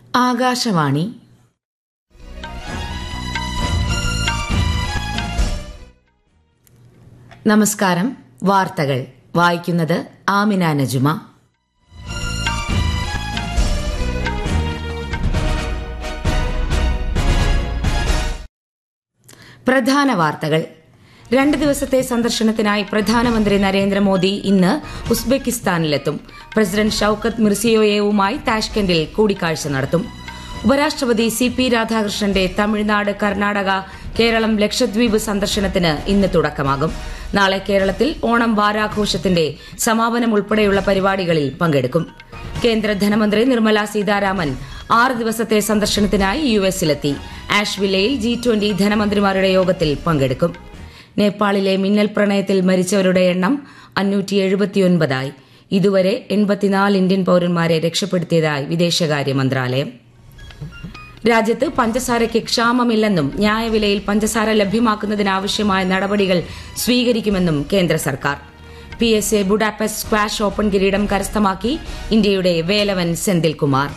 ആകാശവാണി നമസ്കാരം വാർത്തകൾ വായിക്കുന്നത് ആമിന നജുമ പ്രധാന വാർത്തകൾ രണ്ട് ദിവസത്തെ സന്ദർശനത്തിനായി പ്രധാനമന്ത്രി നരേന്ദ്രമോദി ഇന്ന് ഉസ്ബെക്കിസ്ഥാനിലെത്തും പ്രസിഡന്റ് ഷൌക്കത്ത് മിർസിയോയേവുമായി താഷ്കെൻഡിൽ കൂടിക്കാഴ്ച നടത്തും ഉപരാഷ്ട്രപതി സി പി രാധാകൃഷ്ണന്റെ തമിഴ്നാട് കർണാടക കേരളം ലക്ഷദ്വീപ് സന്ദർശനത്തിന് ഇന്ന് തുടക്കമാകും നാളെ കേരളത്തിൽ ഓണം വാരാഘോഷത്തിന്റെ സമാപനം ഉൾപ്പെടെയുള്ള പരിപാടികളിൽ പങ്കെടുക്കും കേന്ദ്ര ധനമന്ത്രി നിർമ്മല സീതാരാമൻ ആറ് ദിവസത്തെ സന്ദർശനത്തിനായി യു എസിലെത്തി ആഷ്വില്ലയിൽ ജി ട്വന്റി ധനമന്ത്രിമാരുടെ യോഗത്തിൽ പങ്കെടുക്കും നേപ്പാളിലെ മിന്നൽ പ്രളയത്തിൽ മരിച്ചവരുടെ എണ്ണം അഞ്ഞൂറ്റി എഴുപത്തിയൊൻപതായി ഇതുവരെ എൺപത്തിനാല് ഇന്ത്യൻ പൌരന്മാരെ രക്ഷപ്പെടുത്തിയതായി വിദേശകാര്യ മന്ത്രാലയം രാജ്യത്ത് പഞ്ചസാരയ്ക്ക് ക്ഷാമമില്ലെന്നും ന്യായവിലയിൽ പഞ്ചസാര ലഭ്യമാക്കുന്നതിനാവശ്യമായ നടപടികൾ സ്വീകരിക്കുമെന്നും കേന്ദ്ര സർക്കാർ P S A Budapest squash open കിരീടം കരസ്ഥമാക്കി ഇന്ത്യയുടെ വേലവൻ സെന്തിൽകുമാർ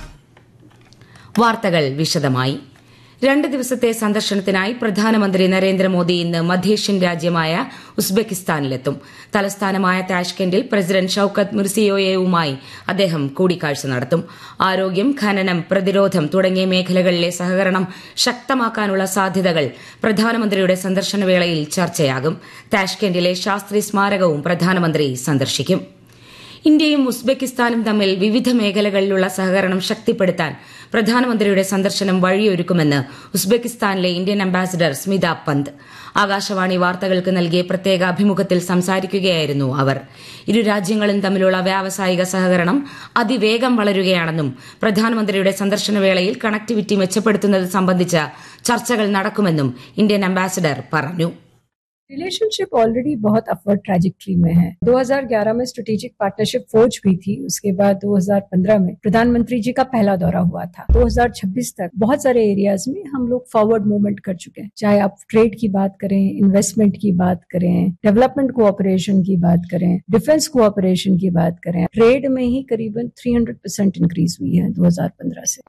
വാർത്തകൾ വിശദമായി രണ്ട് ദിവസത്തെ സന്ദർശനത്തിനായി പ്രധാനമന്ത്രി നരേന്ദ്രമോദി ഇന്ന് മധ്യേഷ്യൻ രാജ്യമായ ഉസ്ബെക്കിസ്ഥാനിലെത്തും തലസ്ഥാനമായ താഷ്കെൻഡിൽ പ്രസിഡന്റ് ഷൌക്കത്ത് മിർസിയോയേവുമായി അദ്ദേഹം കൂടിക്കാഴ്ച നടത്തും ആരോഗ്യം ഖനനം പ്രതിരോധം തുടങ്ങിയ മേഖലകളിലെ സഹകരണം ശക്തമാക്കാനുള്ള സാധ്യതകൾ പ്രധാനമന്ത്രിയുടെ സന്ദർശനവേളയിൽ ചർച്ചയാകും താഷ്കെൻഡിലെ ശാസ്ത്രി സ്മാരകവും പ്രധാനമന്ത്രി സന്ദർശിക്കും ഇന്ത്യയും ഉസ്ബെക്കിസ്ഥാനും തമ്മിൽ വിവിധ മേഖലകളിലുള്ള സഹകരണം ശക്തിപ്പെടുത്താൻ പ്രധാനമന്ത്രിയുടെ സന്ദർശനം വഴിയൊരുക്കുമെന്ന് ഉസ്ബെക്കിസ്ഥാനിലെ ഇന്ത്യൻ അംബാസിഡർ സ്മിത പന്ത് ആകാശവാണി വാർത്തകൾക്ക് നൽകിയ പ്രത്യേക അഭിമുഖത്തിൽ സംസാരിക്കുകയായിരുന്നു അവർ ഇരു രാജ്യങ്ങളും തമ്മിലുള്ള വ്യാവസായിക സഹകരണം അതിവേഗം വളരുകയാണെന്നും പ്രധാനമന്ത്രിയുടെ സന്ദർശനവേളയിൽ കണക്ടിവിറ്റി മെച്ചപ്പെടുത്തുന്നത് സംബന്ധിച്ച ചർച്ചകൾ നടക്കുമെന്നും ഇന്ത്യൻ അംബാസിഡർ പറഞ്ഞു रिलेशनशिप ऑलरेडी बहुत अपवर्ड ट्रैजेक्टरी में है 2011 में स्ट्रेटेजिक पार्टनरशिप फौज हुई थी उसके बाद 2015 में प्रधानमंत्री जी का पहला दौरा हुआ था 2026 तक बहुत सारे एरियाज में हम लोग फॉरवर्ड मूवमेंट कर चुके हैं चाहे आप ट्रेड की बात करें इन्वेस्टमेंट की बात करें डेवलपमेंट कोऑपरेशन की बात करें डिफेंस कोऑपरेशन की बात करें ट्रेड में ही करीबन 300 परसेंट इंक्रीज हुई है 2015 से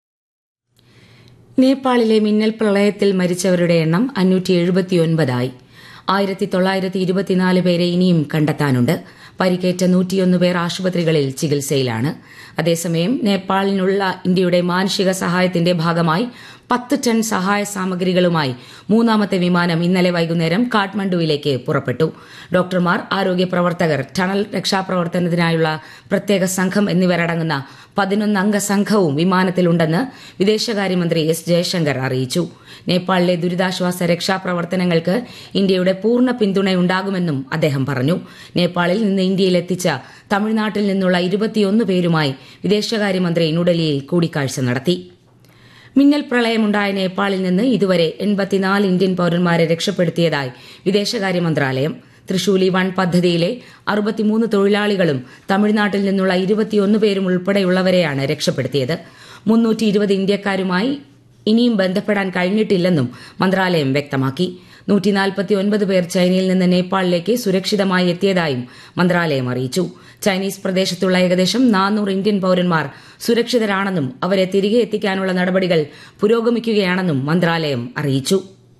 നേപ്പാളിലെ മിന്നൽ പ്രളയത്തിൽ മരിച്ചവരുടെ എണ്ണം അഞ്ഞൂറ്റി എഴുപത്തിയൊൻപതായി ആയിരത്തി തൊള്ളായിരത്തി ഇരുപത്തിനാല് പേരെ ഇനിയും കണ്ടെത്താനുണ്ട് പരിക്കേറ്റ നൂറ്റിയൊന്ന് പേർ ആശുപത്രികളിൽ ചികിത്സയിലാണ് അതേസമയം നേപ്പാളിനുള്ള ഇന്ത്യയുടെ മാനുഷിക സഹായത്തിന്റെ ഭാഗമായി പത്ത് ടൺ സഹായ സാമഗ്രികളുമായി മൂന്നാമത്തെ വിമാനം ഇന്നലെ വൈകുന്നേരം കാഠ്മണ്ഡുവിലേക്ക് പുറപ്പെട്ടു ഡോക്ടർമാർ ആരോഗ്യ പ്രവർത്തകർ ടണൽ രക്ഷാപ്രവർത്തനത്തിനായുള്ള പ്രത്യേക സംഘം എന്നിവരടങ്ങുന്ന പതിനൊന്നംഗ സംഘവും വിമാനത്തിലുണ്ടെന്ന് വിദേശകാര്യമന്ത്രി എസ് ജയശങ്കർ അറിയിച്ചു നേപ്പാളിലെ ദുരിതാശ്വാസ രക്ഷാപ്രവർത്തനങ്ങൾക്ക് ഇന്ത്യയുടെ പൂർണ്ണ പിന്തുണയുണ്ടാകുമെന്നും അദ്ദേഹം പറഞ്ഞു നേപ്പാളിൽ നിന്ന് ഇന്ത്യയിലെത്തിച്ച തമിഴ്നാട്ടിൽ നിന്നുള്ള ഇരുപത്തിയൊന്ന് പേരുമായി വിദേശകാര്യമന്ത്രി ന്യൂഡൽഹിയിൽ കൂടിക്കാഴ്ച നടത്തി മിന്നൽ പ്രളയമുണ്ടായ നേപ്പാളിൽ നിന്ന് ഇതുവരെ എൺപത്തിനാല് ഇന്ത്യൻ പൌരന്മാരെ രക്ഷപ്പെടുത്തിയതായി വിദേശകാര്യ മന്ത്രാലയം തൃശൂലി വൺ പദ്ധതിയിലെ അറുപത്തിമൂന്ന് തൊഴിലാളികളും തമിഴ്നാട്ടിൽ നിന്നുള്ള ഇരുപത്തിയൊന്ന് പേരും ഉൾപ്പെടെയുള്ളവരെയാണ് രക്ഷപ്പെടുത്തിയത് മുന്നൂറ്റി ഇരുപത് ഇന്ത്യക്കാരുമായി ഇനിയും ബന്ധപ്പെടാൻ കഴിഞ്ഞിട്ടില്ലെന്നും മന്ത്രാലയം വ്യക്തമാക്കി നൂറ്റിനാൽപ്പത്തിയൊൻപത് പേർ ചൈനയിൽ നിന്ന് നേപ്പാളിലേക്ക് സുരക്ഷിതമായി എത്തിയതായും മന്ത്രാലയം അറിയിച്ചു ചൈനീസ് പ്രദേശത്തുള്ള ഏകദേശം നാനൂറ് ഇന്ത്യൻ പൌരന്മാർ സുരക്ഷിതരാണെന്നും അവരെ തിരികെ എത്തിക്കാനുള്ള നടപടികൾ പുരോഗമിക്കുകയാണെന്നും മന്ത്രാലയം അറിയിച്ചു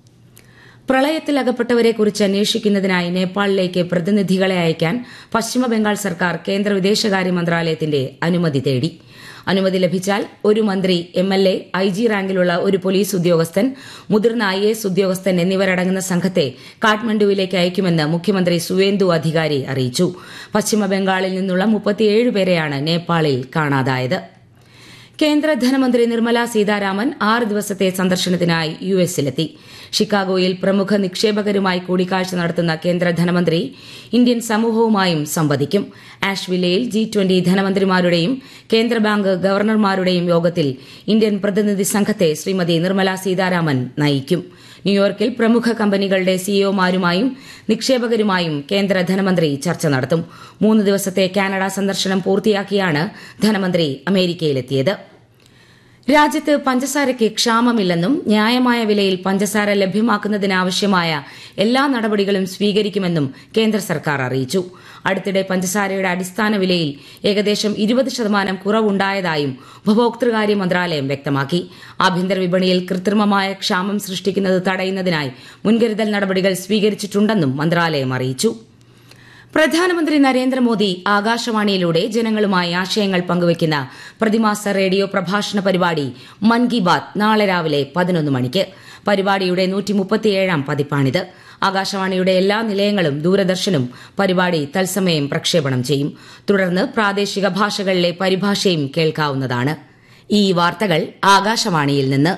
പ്രളയത്തിൽ അകപ്പെട്ടവരെക്കുറിച്ച് അന്വേഷിക്കുന്നതിനായി നേപ്പാളിലേക്ക് പ്രതിനിധികളെ അയക്കാൻ പശ്ചിമബംഗാൾ സർക്കാർ കേന്ദ്ര വിദേശകാര്യ മന്ത്രാലയത്തിന്റെ അനുമതി തേടി അനുമതി ലഭിച്ചാൽ ഒരു മന്ത്രി M L A I G റാങ്കിലുള്ള ഒരു പോലീസ് ഉദ്യോഗസ്ഥൻ മുതിർന്ന ഐ എസ് ഉദ്യോഗസ്ഥൻ എന്നിവരടങ്ങുന്ന സംഘത്തെ കാഠ്മണ്ഡുവിലേക്ക് അയക്കുമെന്ന് മുഖ്യമന്ത്രി സുവേന്ദു അധികാരി അറിയിച്ചു പശ്ചിമബംഗാളിൽ നിന്നുള്ള മുപ്പത്തിയേഴ് പേരെയാണ് നേപ്പാളിൽ കാണാതായത് കേന്ദ്ര ധനമന്ത്രി നിർമ്മല സീതാരാമൻ ആറ് ദിവസത്തെ സന്ദർശനത്തിനായി യു എസിലെത്തി ഷിക്കാഗോയിൽ പ്രമുഖ നിക്ഷേപകരുമായി കൂടിക്കാഴ്ച നടത്തുന്ന കേന്ദ്ര ധനമന്ത്രി ഇന്ത്യൻ സമൂഹവുമായും സംവദിക്കും ആഷ്വില്ലയിൽ ജി ട്വന്റി ധനമന്ത്രിമാരുടെയും കേന്ദ്ര ബാങ്ക് ഗവർണർമാരുടെയും യോഗത്തിൽ ഇന്ത്യൻ പ്രതിനിധി സംഘത്തെ ശ്രീമതി നിർമ്മല സീതാരാമൻ നയിക്കും ന്യൂയോർക്കിൽ പ്രമുഖ കമ്പനികളുടെ സിഇഒമാരുമായും നിക്ഷേപകരുമായും കേന്ദ്ര ധനമന്ത്രി ചർച്ച നടത്തും മൂന്ന് ദിവസത്തെ കാനഡ സന്ദർശനം പൂർത്തിയാക്കിയാണ് ധനമന്ത്രി അമേരിക്കയിലെത്തിയത് രാജ്യത്ത് പഞ്ചസാരയ്ക്ക് ക്ഷാമമില്ലെന്നും ന്യായമായ വിലയിൽ പഞ്ചസാര ലഭ്യമാക്കുന്നതിനാവശ്യമായ എല്ലാ നടപടികളും സ്വീകരിക്കുമെന്നും കേന്ദ്ര സർക്കാർ അറിയിച്ചു അടുത്തിടെ പഞ്ചസാരയുടെ അടിസ്ഥാന വിലയിൽ ഏകദേശം ഇരുപത് ശതമാനം കുറവുണ്ടായതായും ഉപഭോക്തൃകാര്യ മന്ത്രാലയം വ്യക്തമാക്കി ആഭ്യന്തര വിപണിയിൽ കൃത്രിമമായ ക്ഷാമം സൃഷ്ടിക്കുന്നത് തടയുന്നതിനായി മുൻകരുതൽ നടപടികൾ സ്വീകരിച്ചിട്ടുണ്ടെന്നും മന്ത്രാലയം അറിയിച്ചു പ്രധാനമന്ത്രി നരേന്ദ്രമോദി ആകാശവാണിയിലൂടെ ജനങ്ങളുമായി ആശയങ്ങൾ പങ്കുവയ്ക്കുന്ന പ്രതിമാസ റേഡിയോ പ്രഭാഷണ പരിപാടി മൻ കി ബാത് നാളെ രാവിലെ പതിനൊന്ന് മണിക്ക് പരിപാടിയുടെ നൂറ്റിമുപ്പത്തിയേഴാം പതിപ്പാണിത് ആകാശവാണിയുടെ എല്ലാ നിലയങ്ങളും ദൂരദർശനും പരിപാടി തത്സമയം പ്രക്ഷേപണം ചെയ്യും തുടർന്ന് പ്രാദേശിക ഭാഷകളിലെ പരിഭാഷയും കേൾക്കാവുന്നതാണ് ഈ വാർത്തകൾ ആകാശവാണിയിൽ നിന്ന്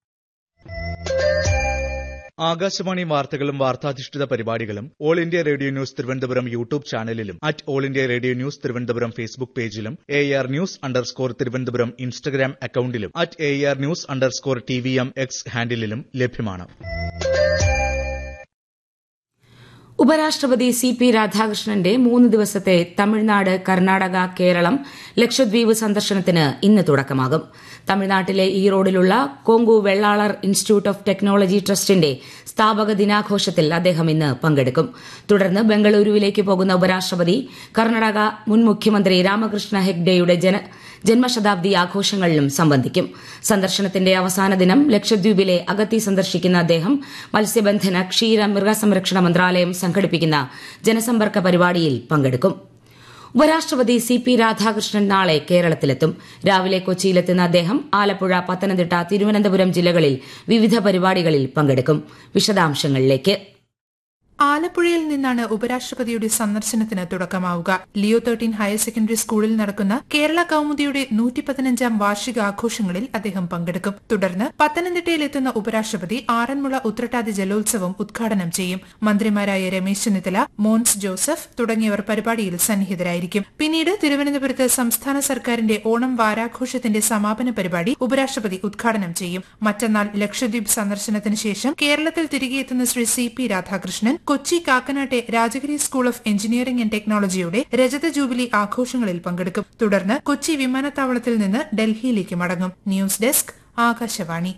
ആകാശവാണി വാർത്തകളും വാർത്താധിഷ്ഠിത പരിപാടികളും all India radio news Thiruvananthapuram YouTube ചാനലിലും at all India radio news Thiruvananthapuram Facebook പേജിലും A R news underscore Thiruvananthapuram Instagram അക്കൌണ്ടിലും at A R news underscore T V M X ഹാൻഡിലും ലഭ്യമാണ് ഉപരാഷ്ട്രപതി സി പി രാധാകൃഷ്ണന്റെ മൂന്ന് ദിവസത്തെ തമിഴ്നാട് കർണാടക കേരളം ലക്ഷദ്വീപ് സന്ദർശനത്തിന് ഇന്ന് തുടക്കമാകും തമിഴ്നാട്ടിലെ ഈറോഡിലുള്ള Kongu Vellalar institute of technology ട്രസ്റ്റിന്റെ സ്ഥാപക ദിനാഘോഷത്തിൽ അദ്ദേഹം ഇന്ന് പങ്കെടുക്കും തുടർന്ന് ബംഗളൂരുവിലേക്ക് പോകുന്ന ഉപരാഷ്ട്രപതി കർണാടക മുൻ മുഖ്യമന്ത്രി രാമകൃഷ്ണ ഹെഗ്ഡെയുടെ ജന ജന്മശതാബ്ദി ആഘോഷങ്ങളിലും സംബന്ധിക്കും സന്ദർശനത്തിന്റെ അവസാന ദിനം ലക്ഷദ്വീപിലെ അഗത്തി സന്ദർശിക്കുന്ന അദ്ദേഹം മത്സ്യബന്ധന ക്ഷീര മൃഗസംരക്ഷണ മന്ത്രാലയം സംഘടിപ്പിക്കുന്ന ജനസമ്പർക്ക പരിപാടിയിൽ പങ്കെടുക്കും ഉപരാഷ്ട്രപതി സി പി രാധാകൃഷ്ണൻ നാളെ കേരളത്തിലെത്തും രാവിലെ കൊച്ചിയിലെത്തുന്ന അദ്ദേഹം ആലപ്പുഴ പത്തനംതിട്ട തിരുവനന്തപുരം ജില്ലകളിൽ വിവിധ പരിപാടികളിൽ പങ്കെടുക്കും വിശദാംശങ്ങളിലേക്ക് ആലപ്പുഴയിൽ നിന്നാണ് ഉപരാഷ്ട്രപതിയുടെ സന്ദർശനത്തിന് തുടക്കമാവുക ലിയോ തേർട്ടീൻ ഹയർ സെക്കൻഡറി സ്കൂളിൽ നടക്കുന്ന കേരള കൌമുദിയുടെ നൂറ്റി പതിനഞ്ചാം വാർഷികാഘോഷങ്ങളിൽ അദ്ദേഹം പങ്കെടുക്കും തുടർന്ന് പത്തനംതിട്ടയിലെത്തുന്ന ഉപരാഷ്ട്രപതി ആറന്മുള ഉത്രട്ടാതി ജലോത്സവം ഉദ്ഘാടനം ചെയ്യും മന്ത്രിമാരായ രമേശ് ചെന്നിത്തല മോൻസ് ജോസഫ് തുടങ്ങിയവർ പരിപാടിയിൽ സന്നിഹിതരായിരിക്കും പിന്നീട് തിരുവനന്തപുരത്ത് സംസ്ഥാന സർക്കാരിന്റെ ഓണം വാരാഘോഷത്തിന്റെ സമാപന പരിപാടി ഉപരാഷ്ട്രപതി ഉദ്ഘാടനം ചെയ്യും മറ്റന്നാൾ ലക്ഷദ്വീപ് സന്ദർശനത്തിന് ശേഷം കേരളത്തിൽ തിരികെ എത്തുന്ന ശ്രീ സി പി രാധാകൃഷ്ണൻ കൊച്ചി കാക്കനാട്ടെ Rajagiri school of engineering and ടെക്നോളജിയുടെ രജത ജൂബിലി ആഘോഷങ്ങളിൽ പങ്കെടുക്കും തുടർന്ന് കൊച്ചി വിമാനത്താവളത്തിൽ നിന്ന് ഡൽഹിയിലേക്ക് മടങ്ങും ന്യൂസ് ഡെസ്ക് ആകാശവാണി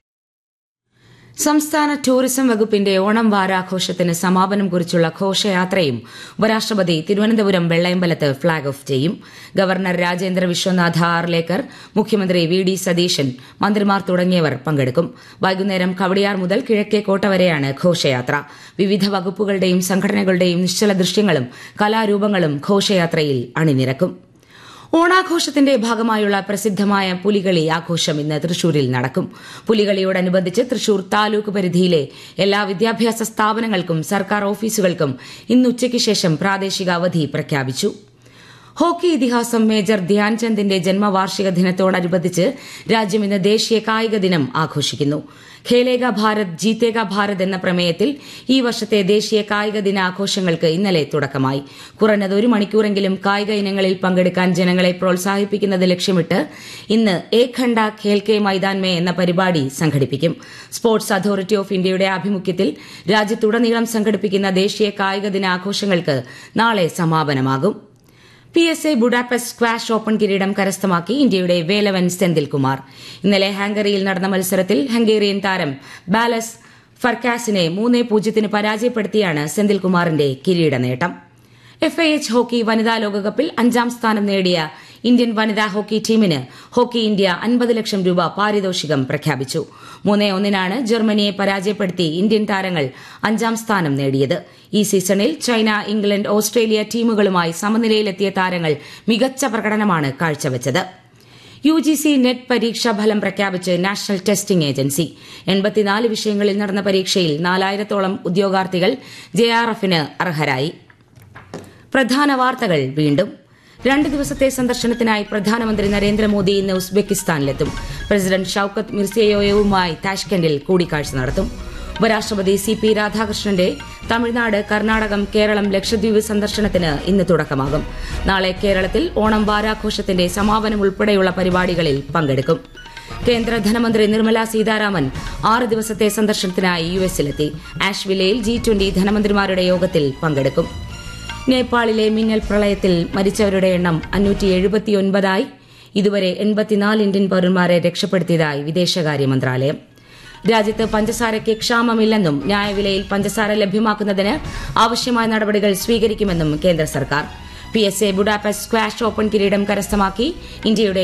സംസ്ഥാന ടൂറിസം വകുപ്പിന്റെ ഓണം വാരാഘോഷത്തിന് സമാപനം കുറിച്ചുള്ള ഘോഷയാത്രയും ഉപരാഷ്ട്രപതി തിരുവനന്തപുരം വെള്ളയമ്പലത്ത് ഫ്ളാഗ് ഓഫ് ചെയ്യും ഗവർണർ രാജേന്ദ്ര വിശ്വനാഥ ആർലേക്കർ മുഖ്യമന്ത്രി വി ഡി സതീശൻ മന്ത്രിമാർ തുടങ്ങിയവർ പങ്കെടുക്കും വൈകുന്നേരം കവടിയാർ മുതൽ കിഴക്കേക്കോട്ട വരെയാണ് ഘോഷയാത്ര വിവിധ വകുപ്പുകളുടെയും സംഘടനകളുടെയും നിശ്ചല ദൃശ്യങ്ങളും കലാരൂപങ്ങളും ഘോഷയാത്രയിൽ അണിനിരക്കും ഓണാഘോഷത്തിന്റെ ഭാഗമായുള്ള പ്രസിദ്ധമായ പുലികളി ആഘോഷം ഇന്ന് തൃശൂരിൽ നടക്കും പുലികളിയോടനുബന്ധിച്ച് തൃശൂർ താലൂക്ക് പരിധിയിലെ എല്ലാ വിദ്യാഭ്യാസ സ്ഥാപനങ്ങൾക്കും സർക്കാർ ഓഫീസുകൾക്കും ഇന്ന് ഉച്ചയ്ക്ക് ശേഷം പ്രാദേശിക അവധി പ്രഖ്യാപിച്ചു ഹോക്കി ഇതിഹാസം മേജർ ധ്യാൻചന്ദിന്റെ ജന്മവാർഷിക ദിനത്തോടനുബന്ധിച്ച് രാജ്യം ഇന്ന് ദേശീയ കായിക ദിനം ആഘോഷിക്കുന്നു ഖേലേഗ ഭാരത് ജീതേഗ ഭാരത് എന്ന പ്രമേയത്തിൽ ഈ വർഷത്തെ ദേശീയ കായിക ദിനാഘോഷങ്ങൾക്ക് ഇന്നലെ തുടക്കമായി കുറഞ്ഞത് ഒരു മണിക്കൂറെങ്കിലും കായിക ഇനങ്ങളിൽ പങ്കെടുക്കാൻ ജനങ്ങളെ പ്രോത്സാഹിപ്പിക്കുന്നത് ലക്ഷ്യമിട്ട് ഇന്ന് ഏക് ഘണ്ട ഖേൽ കെ മൈതാൻ മേ എന്ന പരിപാടി സംഘടിപ്പിക്കും സ്പോർട്സ് അതോറിറ്റി ഓഫ് ഇന്ത്യയുടെ ആഭിമുഖ്യത്തിൽ രാജ്യത്തുടനീളം സംഘടിപ്പിക്കുന്ന ദേശീയ കായിക ദിനാഘോഷങ്ങൾക്ക് നാളെ സമാപനമാകും P S A Budapest squash open കിരീടം കരസ്ഥമാക്കി ഇന്ത്യയുടെ വേലവൻ സെന്തിൽകുമാർ ഇന്നലെ ഹാംഗറിയിൽ നടന്ന മത്സരത്തിൽ ഹംഗേറിയൻ താരം ബാലസ് ഫർക്കാസിനെ മൂന്ന് പൂജ്യത്തിന് പരാജയപ്പെടുത്തിയാണ് സെന്തിൽകുമാറിന്റെ കിരീട നേട്ടം എഫ് ഐ എച്ച് ഹോക്കി വനിതാ ലോകകപ്പിൽ അഞ്ചാം സ്ഥാനം നേടിയ ഇന്ത്യൻ വനിതാ ഹോക്കി ടീമിന് ഹോക്കി ഇന്ത്യ അൻപത് ലക്ഷം രൂപ പാരിതോഷികം പ്രഖ്യാപിച്ചു മൂന്നേ ഒന്നിനാണ് ജർമ്മനിയെ പരാജയപ്പെടുത്തി ഇന്ത്യൻ താരങ്ങൾ അഞ്ചാം സ്ഥാനം നേടിയത് ഈ സീസണിൽ ചൈന ഇംഗ്ലണ്ട് ഓസ്ട്രേലിയ ടീമുകളുമായി സമനിലയിലെത്തിയ താരങ്ങൾ മികച്ച പ്രകടനമാണ് കാഴ്ചവച്ചത് യു ജി സി നെറ്റ് പരീക്ഷാ ഫലം പ്രഖ്യാപിച്ച് നാഷണൽ ടെസ്റ്റിംഗ് ഏജൻസി എൺപത്തിനാല് വിഷയങ്ങളിൽ നടന്ന പരീക്ഷയിൽ നാലായിരത്തോളം ഉദ്യോഗാർത്ഥികൾ ജെആർഎഫിന് അർഹരായി പ്രധാന വാർത്തകൾ വീണ്ടും രണ്ട് ദിവസത്തെ സന്ദർശനത്തിനായി പ്രധാനമന്ത്രി നരേന്ദ്രമോദി ഇന്ന് ഉസ്ബെക്കിസ്ഥാനിലെത്തും പ്രസിഡന്റ് ഷൌക്കത്ത് മിർസിയോയേവുമായി താഷ്കെൻഡിൽ കൂടിക്കാഴ്ച നടത്തും ഉപരാഷ്ട്രപതി സി പി രാധാകൃഷ്ണന്റെ തമിഴ്നാട് കർണാടകം കേരളം ലക്ഷദ്വീപ് സന്ദർശനത്തിന് ഇന്ന് തുടക്കമാകും നാളെ കേരളത്തിൽ ഓണം വാരാഘോഷത്തിന്റെ സമാപനം ഉൾപ്പെടെയുള്ള പരിപാടികളിൽ പങ്കെടുക്കും കേന്ദ്ര ധനമന്ത്രി നിർമ്മല സീതാരാമൻ ആറ് ദിവസത്തെ സന്ദർശനത്തിനായി യു എസിലെത്തി ആഷ്വിലയിൽ ജി ട്വന്റി ധനമന്ത്രിമാരുടെ യോഗത്തിൽ പങ്കെടുക്കും നേപ്പാളിലെ മിന്നൽ പ്രളയത്തിൽ മരിച്ചവരുടെ എണ്ണം അഞ്ഞൂറ്റി എഴുപത്തിയൊൻപതായി ഇതുവരെ എൺപത്തിനാല് ഇന്ത്യൻ പൌരന്മാരെ രക്ഷപ്പെടുത്തിയതായി വിദേശകാര്യ മന്ത്രാലയം രാജ്യത്ത് പഞ്ചസാരയ്ക്ക് ക്ഷാമമില്ലെന്നും ന്യായവിലയിൽ പഞ്ചസാര ലഭ്യമാക്കുന്നതിന് ആവശ്യമായ നടപടികൾ സ്വീകരിക്കുമെന്നും കേന്ദ്ര സർക്കാർ P S A Budapest squash open കിരീടം കരസ്ഥമാക്കി ഇന്ത്യയുടെ